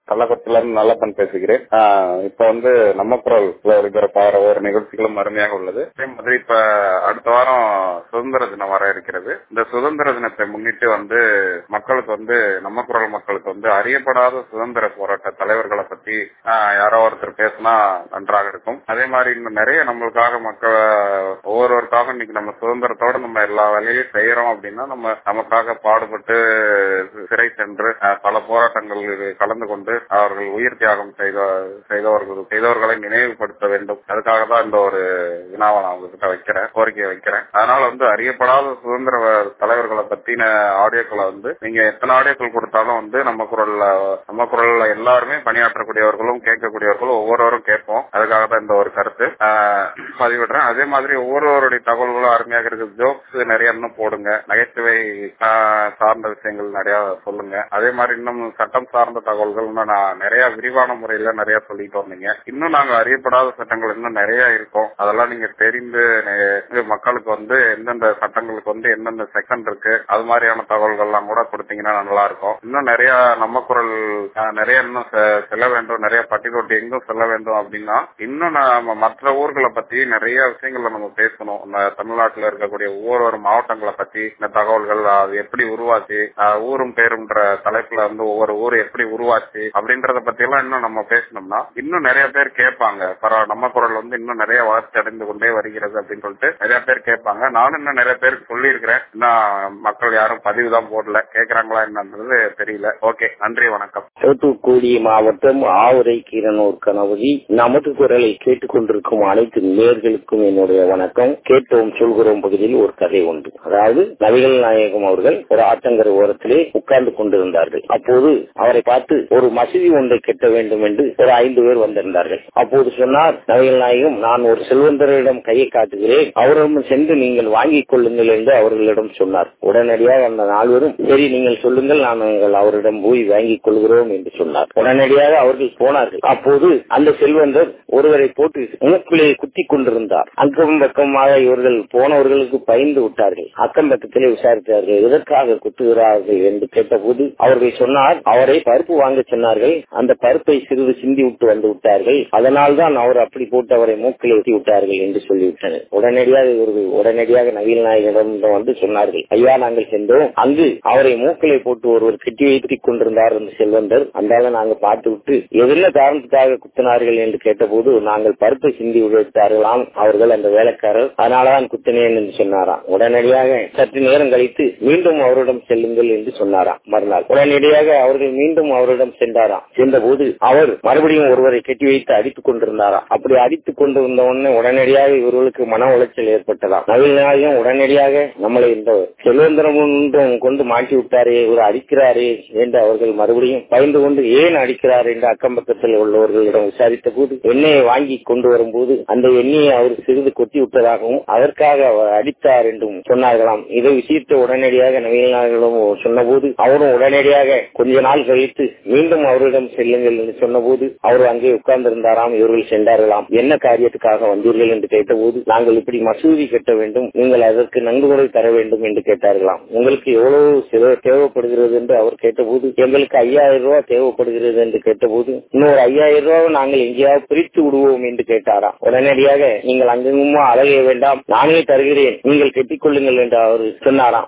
கள்ளக்குறிச்சில இருந்து நல்லப்பன் பேசுகிறேன் ஆஹ் இப்ப வந்து நம்ம குரல் ஒளிபரப்பாகிற ஒரு நிகழ்ச்சிகளும் அருமையாக உள்ளது அதே மாதிரி இப்ப அடுத்த வாரம் சுதந்திர தினம் வர இருக்கிறது இந்த சுதந்திர தினத்தை முன்னிட்டு வந்து மக்களுக்கு வந்து நம்ம குரல் மக்களுக்கு வந்து அறியப்படாத சுதந்திர போராட்ட தலைவர்களை பத்தி ஆஹ் யாரோ ஒருத்தர் பேசினா நன்றாக இருக்கும் அதே மாதிரி இன்னும் நிறைய நம்மளுக்காக மக்கள் ஒவ்வொருவருக்காக இன்னைக்கு நம்ம சுதந்திரத்தோட நம்ம எல்லா வேலையும் செய்யறோம் அப்படின்னா நம்ம நமக்காக பாடுபட்டு சிறை சென்று அஹ், பல போராட்டங்களில் கலந்து கொண்டு அவர்கள் உயிர் தியாகம் செய்த செய்தவர்கள் செய்தவர்களை நினைவுபடுத்த வேண்டும் அதுக்காக தான் இந்த ஒரு வினாவை நான் உங்ககிட்ட வைக்கிறேன் கோரிக்கையை வைக்கிறேன் அதனால வந்து அறியப்படாத சுதந்திர தலைவர்களை பத்தின ஆடியோக்களை வந்து நீங்க எத்தனை ஆடியோக்கள் கொடுத்தாலும் வந்து நம்ம குரல்ல நம்ம குரல்ல எல்லாருமே பணியாற்றக்கூடியவர்களும் கேட்கக்கூடியவர்களும் ஒவ்வொருவரும் கேட்போம் அதுக்காக தான் இந்த ஒரு கருத்து ஆஹ், பதிவிடுறேன் அதே மாதிரி ஒவ்வொருவருடைய தகவல்களும் அருமையாக இருக்குது ஜோக்ஸ் நிறைய இன்னும் போடுங்க நகைச்சுவை ஆஹ், சார்ந்த விஷயங்கள் நிறைய சொல்லுங்க அதே மாதிரி இன்னும் சட்டம் சார்ந்த தகவல்கள் இன்னும் நான் நிறைய விரிவான முறையில நிறைய சொல்லிட்டு வந்தீங்க இன்னும் நாங்க அறியப்படாத சட்டங்கள் இன்னும் நிறைய இருக்கும் அதெல்லாம் நீங்க தெரிந்து நெ- மக்களுக்கு வந்து எந்தெந்த சட்டங்களுக்கு வந்து எந்தெந்த செகண்ட் இருக்கு அது மாதிரியான தகவல்கள்லாம் கூட கொடுத்தீங்கன்னா நல்லா இருக்கும் இன்னும் நிறைய நம்ம குரல் ஆஹ், நிறைய இன்னும் செ- செல்ல வேண்டும் நிறைய பட்டியலோட்டி எங்கும் செல்ல வேண்டும் அப்படின்னா இன்னும் நம்ம மற்ற ஊர்களை பத்தி நிறைய விஷயங்களை நம்ம பேசணும் நம்ம தமிழ்நாட்டில் இருக்கக்கூடிய ஒவ்வொரு மாவட்டங்களை பத்தி இந்த தகவல்கள் அது எப்படி உருவாச்சு ஆஹ், ஊரும் பேரும்ன்ற தலைப்புல வந்து ஒவ்வொரு ஊர் எப்படி உருவாச்சு அப்படின்றத பத்தி எல்லாம் இன்னும் நம்ம பேசணும்னா இன்னும் நிறைய பேர் கேட்பாங்க பரவாயில்ல நம்ம குரல் வந்து இன்னும் நிறைய வளர்ச்சி அடைந்து கொண்டே வருகிறது அப்படின்னு சொல்லிட்டு நிறைய பேர் கேட்பாங்க நானும் இன்னும் நிறைய பேருக்கு சொல்லியிருக்கிறேன் இன்னும் மக்கள் யாரும் பதிவு தான் போடல கேக்குறாங்களா என்னன்றது தெரியல ஓகே நன்றி வணக்கம் தூத்துக்குடி மாவட்டம் ஆவுரை கீரனூர் கணபதி நமது குரலை கேட்டுக்கொண்டிருக்கும் அனைத்து நேர்களுக்கும் என்னுடைய வணக்கம் கேட்டோம் சொல்கிறோம் பகுதியில் ஒரு கதை உண்டு அதாவது நபிகள் நாயகம் அவர்கள் ஒரு ஆற்றங்கரை ஓரத்திலே உட்கார்ந்து கொண்டிருந்தார்கள் அப்போது அவரை பார்த்து ஒரு மசூதி ஒன்றை கட்ட வேண்டும் என்று ஒரு ஐந்து பேர் வந்திருந்தார்கள் அப்போது சொன்னார் நபிகள் நாயகம் நான் ஒரு செல்வந்தரிடம் கையை காட்டுகிறேன் அவரிடம் சென்று நீங்கள் வாங்கிக் கொள்ளுங்கள் என்று அவர்களிடம் சொன்னார் உடனடியாக அந்த நால்வரும் சரி நீங்கள் சொல்லுங்கள் நாங்கள் அவரிடம் போய் வாங்கிக் கொள்கிறோம் என்று சொன்னார் உடனடியாக அவர்கள் போனார்கள் அப்போது அந்த செல்வந்தர் ஒருவரை போட்டு மூக்கிலே குத்தி கொண்டிருந்தார் அக்கம் பக்கமாக இவர்கள் போனவர்களுக்கு பயந்து விட்டார்கள் அக்கம் பக்கத்திலே விசாரித்தார்கள் எதற்காக குத்துகிறார்கள் என்று கேட்டபோது அவர்கள் சொன்னார் அவரை பருப்பு வாங்க சொன்னார்கள் அந்த பருப்பை சிறிது சிந்தி விட்டு வந்து விட்டார்கள் அதனால் தான் அவர் அப்படி போட்டு அவரை மூக்கிலே ஊற்றி விட்டார்கள் என்று சொல்லிவிட்டனர் உடனடியாக இவர்கள் உடனடியாக நவீன நாயகரிடம் வந்து சொன்னார்கள் ஐயா நாங்கள் சென்றோம் அங்கு அவரை மூக்கிலே போட்டு ஒருவர் கட்டி வைத்துக் கொண்டிருந்தார் என்று செல்வந்தர் அந்தால நாங்கள் பார்த்து விட்டு எதிர்ல காரணத்துக்காக குத்தினார்கள் என்று கேட்டபோது நாங்கள் பருப்பை சிந்தி விட்டார்களாம் அவர்கள் அந்த வேலைக்காரர் அதனாலதான் குத்தினேன் என்று சொன்னாராம் உடனடியாக சற்று நேரம் கழித்து மீண்டும் அவரிடம் செல்லுங்கள் என்று சொன்னாராம் மறுநாள் உடனடியாக அவர்கள் மீண்டும் அவரிடம் சென்றாராம் சென்றபோது அவர் மறுபடியும் ஒருவரை கட்டி வைத்து அடித்துக் கொண்டிருந்தாராம் அப்படி அடித்துக் கொண்டிருந்த உடனே உடனடியாக இவர்களுக்கு மன உளைச்சல் ஏற்பட்டதாம் நவீனாயும் உடனடியாக நம்மளை இந்த செல்வந்திரம் ஒன்றும் கொண்டு மாட்டி விட்டாரே இவர் அடிக்கிறாரே என்று அவர்கள் மறுபடியும் பயந்து கொண்டு ஏன் அடிக்கிறார் என்று அக்கம் பக்கத்தில் உள்ளவர்களிடம் விசாரித்த போது எண்ணெயை வாங்கி கொண்டு வரும்போது அந்த எண்ணெயை அவர் சிறிது கொட்டி விட்டதாகவும் அதற்காக அவர் அடித்தார் என்றும் சொன்னார்களாம் இதை விஷயத்தை உடனடியாக நவீனாரிடம் சொன்னபோது அவரும் உடனடியாக கொஞ்ச நாள் கழித்து மீண்டும் அவரிடம் செல்லுங்கள் என்று சொன்னபோது அவர் அங்கே உட்கார்ந்திருந்தாராம் இவர்கள் சென்றார்களாம் என்ன காரியத்துக்காக வந்தீர்கள் என்று கேட்டபோது நாங்கள் இப்படி மசூதி கட்ட வேண்டும் நீங்கள் அதற்கு நன்கொடை தர வேண்டும் என்று கேட்டார்களாம் உங்களுக்கு எவ்வளவு செலவு தேவைப்படுகிறது என்று அவர் கேட்டபோது எங்களுக்கு ஐயாயிரம் ரூபாய் தேவைப்படுகிறது என்று கேட்டபோது இன்னொரு ஐயாயிரம் ரூபாய் நாங்கள் எங்கேயாவது பிரித்து விடுவோம் என்று கேட்டாராம் உடனடியாக நீங்கள் அங்கெங்குமா அழகைய வேண்டாம் நானே தருகிறேன் நீங்கள் கட்டிக்கொள்ளுங்கள் என்று அவர் சொன்னாராம்